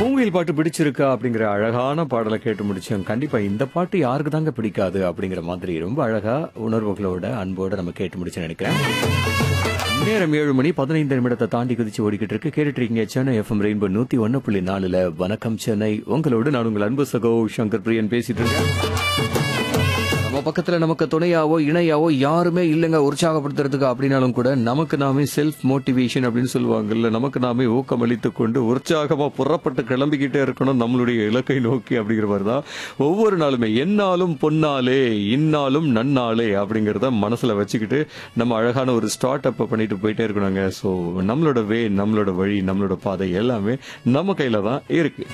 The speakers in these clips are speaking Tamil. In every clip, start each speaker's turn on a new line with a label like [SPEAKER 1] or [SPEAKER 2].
[SPEAKER 1] பூங்குயில் பாட்டு பிடிச்சிருக்கா அப்படிங்கிற அழகான பாடலை கேட்டு முடிச்சோம் கண்டிப்பா இந்த பாட்டு யாருக்கு தாங்க பிடிக்காது அப்படிங்கிற மாதிரி ரொம்ப அழகா உணர்வுகளோட அன்போட நம்ம கேட்டு முடிச்சு நினைக்கிறேன் நேரம் ஏழு மணி பதினைந்து நிமிடத்தை தாண்டி குதிச்சு ஓடிக்கிட்டு இருக்கு கேட்டுட்டு இருக்கீங்க சென்னை எஃப்எம் ரெயின்போ நூத்தி ஒன்னு புள்ளி நாலுல வணக்கம் சென்னை உங்களோடு நான் உங்கள் அன்பு சகோ சங்கர் பிரியன் பேசிட்டு இருக்கேன் நம்ம பக்கத்துல நமக்கு துணையாவோ இணையாவோ யாருமே இல்லைங்க உற்சாகப்படுத்துறதுக்கு அப்படின்னாலும் கூட நமக்கு நாமே செல்ஃப் மோட்டிவேஷன் அப்படின்னு சொல்லுவாங்கல்ல நமக்கு நாமே ஊக்கமளித்து கொண்டு உற்சாகமா புறப்பட்டு கிளம்பிக்கிட்டே இருக்கணும் நம்மளுடைய இலக்கை நோக்கி அப்படிங்கிற மாதிரி தான் ஒவ்வொரு நாளுமே என்னாலும் பொன்னாலே இன்னாலும் நன்னாலே அப்படிங்கிறத மனசுல வச்சுக்கிட்டு நம்ம அழகான ஒரு ஸ்டார்ட் அப் பண்ணிட்டு போயிட்டே இருக்கணுங்க ஸோ நம்மளோட வே நம்மளோட வழி நம்மளோட பாதை எல்லாமே நம்ம கையில தான் இருக்கு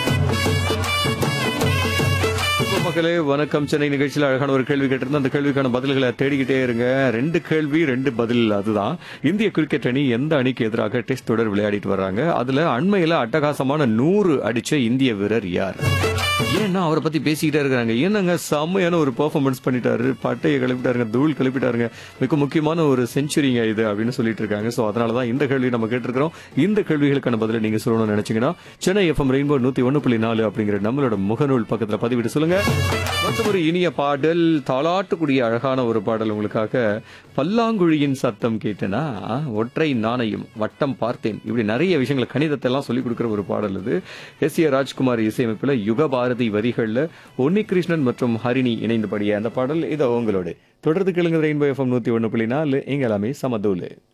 [SPEAKER 1] வணக்கம் மக்களே வணக்கம் சென்னை நிகழ்ச்சியில் அழகான ஒரு கேள்வி கேட்டிருந்தேன் அந்த கேள்விக்கான பதில்களை தேடிக்கிட்டே இருங்க ரெண்டு கேள்வி ரெண்டு பதில் அதுதான் இந்திய கிரிக்கெட் அணி எந்த அணிக்கு எதிராக டெஸ்ட் தொடர் விளையாடிட்டு வர்றாங்க அதுல அண்மையில அட்டகாசமான நூறு அடிச்ச இந்திய வீரர் யார் ஏன்னா அவரை பத்தி பேசிக்கிட்டே இருக்கிறாங்க என்னங்க செம்மையான ஒரு பெர்ஃபார்மன்ஸ் பண்ணிட்டாரு பட்டையை கிளப்பிட்டாருங்க தூள் கிளப்பிட்டாருங்க மிக முக்கியமான ஒரு செஞ்சுரிங்க இது அப்படின்னு சொல்லிட்டு இருக்காங்க சோ அதனால தான் இந்த கேள்வி நம்ம கேட்டிருக்கிறோம் இந்த கேள்விகளுக்கான பதிலை நீங்க சொல்லணும்னு நினைச்சீங்கன்னா சென்னை எஃப்எம் ரெயின்போ நூத்தி ஒன்னு புள்ளி நாலு அப்படிங்கிற நம்மளோட முகநூல் பக்கத்துல பதிவிட்டு சொல்லுங்க மற்றும் ஒரு இனிய பாடல் தாளாட்டுக்கூடிய அழகான ஒரு பாடல் உங்களுக்காக பல்லாங்குழியின் சத்தம் கேட்டேனா ஒற்றை நாணயம் வட்டம் பார்த்தேன் இப்படி நிறைய விஷயங்களை கணிதத்தை எல்லாம் சொல்லிக் கொடுக்கிற ஒரு பாடல் இது எஸ் ஏ ராஜ்குமார் இசையமைப்புல யுக பாரதி வரிகள்ல உன்னிகிருஷ்ணன் மற்றும் ஹரிணி இணைந்து பாடிய அந்த பாடல் இது உங்களோட தொடர்ந்து கேளுங்க ரெயின்போ எஃப்எம் நூத்தி ஒன்னு புள்ளி நாலு இங்க எல்லாமே சமதூலு